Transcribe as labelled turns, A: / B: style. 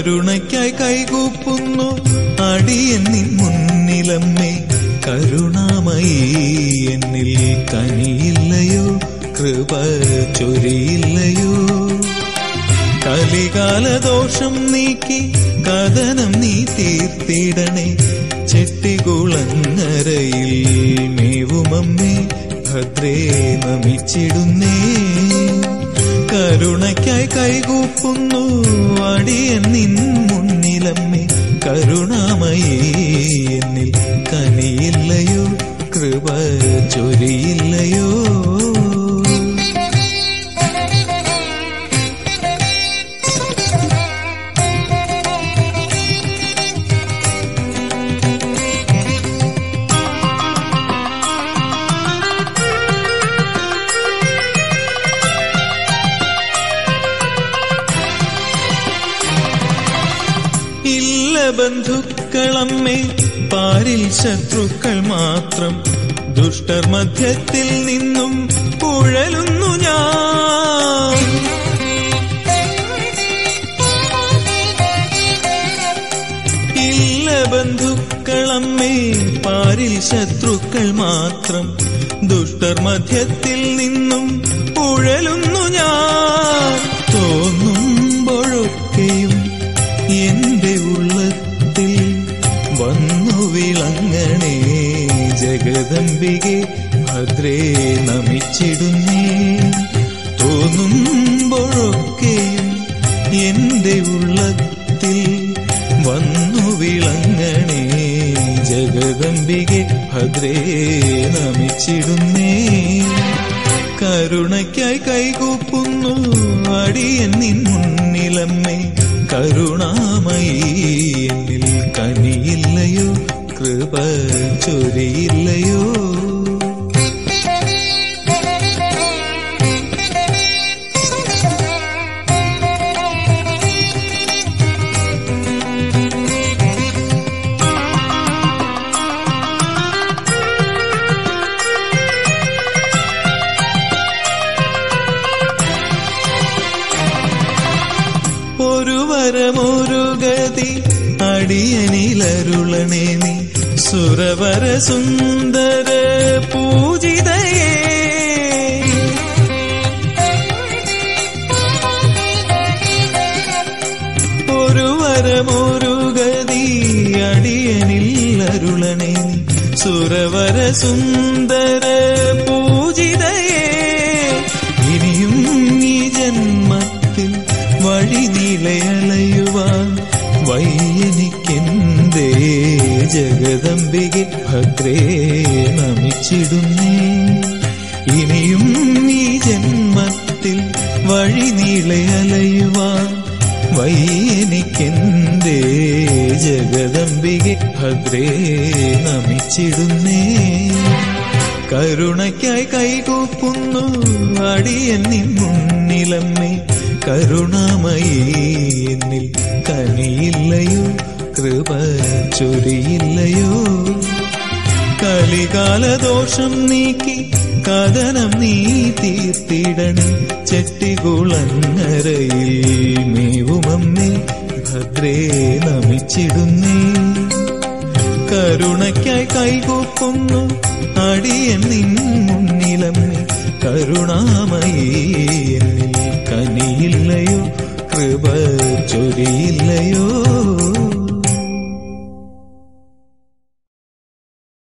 A: കരുണയ്ക്കായി കൈകൂപ്പുന്നു അടിയൻ നിൻ മുന്നിലമ്മേ കരുണാമയി എന്നിൽ കനിയില്ലയോ കൃപ ചൊരിയില്ലയോ കലികാലദോഷം നീക്കി കഥനം നീ തീർത്തിടണേ ചെട്ടികുളങ്ങരയിൽ മേവുമമ്മേ ഭദ്രേ നമിച്ചിടുന്നേ കരുണയ്ക്കായി കൈകൂപ്പുന്നു അടിയൻ നിൻ മുന്നിലമ്മേ കരുണാമയി എന്നിൽ കനിയില്ലയോ കൃപ ചൊരിയില്ലയോ ഇല്ല ബന്ധുക്കളമ്മേ പാരിൽ ശത്രുക്കൾ മാത്രം ദുഷ്ടർ മധ്യത്തിൽ നിന്നും കുഴലുന്നു ഞാൻ ഇല്ല ബന്ധുക്കളമ്മേ പാരിൽ ശത്രുക്കൾ മാത്രം ദുഷ്ടർ മധ്യത്തിൽ നിന്നും കുഴലുന്നു ഞാൻ തോന്നുമ്പോഴൊക്കെയും എന്റെ ഉള്ളത്തിൽ വന്നു വിളങ്ങണേ ജഗദംബികെ ഭദ്രേ നമിച്ചിടുന്നേ തോന്നുമ്പോഴൊക്കെയും എന്റെ ഉള്ളത്തിൽ വന്നു വിളങ്ങണേ ജഗദംബികെ ഭദ്രേ നമിച്ചിടുന്നേ കരുണയ്ക്കായി കൈകൂപ്പുന്നു അടിയൻ നിൻ മുന്നിലമ്മേ കരുണാമയി എന്നിൽ കനിയില്ലയോ കൃപ ചൊരിയില്ലയോ ഒരു വരമൊരു ഗതി അടിയനിലരുളണേ നീ സുരവര സുന്ദര പൂജിതയേ ഒരു വരമൊരു ഗതി അടിയനിലരുളണേ നീ സുരവര സുന്ദര പൂജിതയേ ഇനിയും ഈ ജന്മത്തിൽ വഴി നീളയലയുവാൻ വയ്യനിക്കെന്തേ ജഗദംബികെ ഭദ്രേ നമിച്ചിടുന്നേ ഇനിയും ഈ ജന്മത്തിൽ വഴി നീളയലയുവാൻ വയ്യനിക്കെന്തേ ജഗദംബികെ ഭദ്രേ നമിച്ചിടുന്നേ കരുണയ്ക്കായി കൈകൂപ്പുന്നു അടിയൻ നിൻ മുന്നിലമ്മേ കരുണാമയി എന്നിൽ കനിയില്ലയോ കൃപ ചൊരിയില്ലയോ കലികാലദോഷം നീക്കി കഥനം നീ തീർത്തിടണേ ചെട്ടികുളങ്ങരയിൽ മേവുമമ്മേ ഭദ്രേ നമിച്ചിടുന്നേ കരുണയ്ക്കായി കൈകൂപ്പുന്നു അടിയൻ നിൻ മുന്നിലമ്മേ കരുണാമയി എന്നിൽ കനിയില്ലയോ കൃപ ചൊരിയില്ലയോ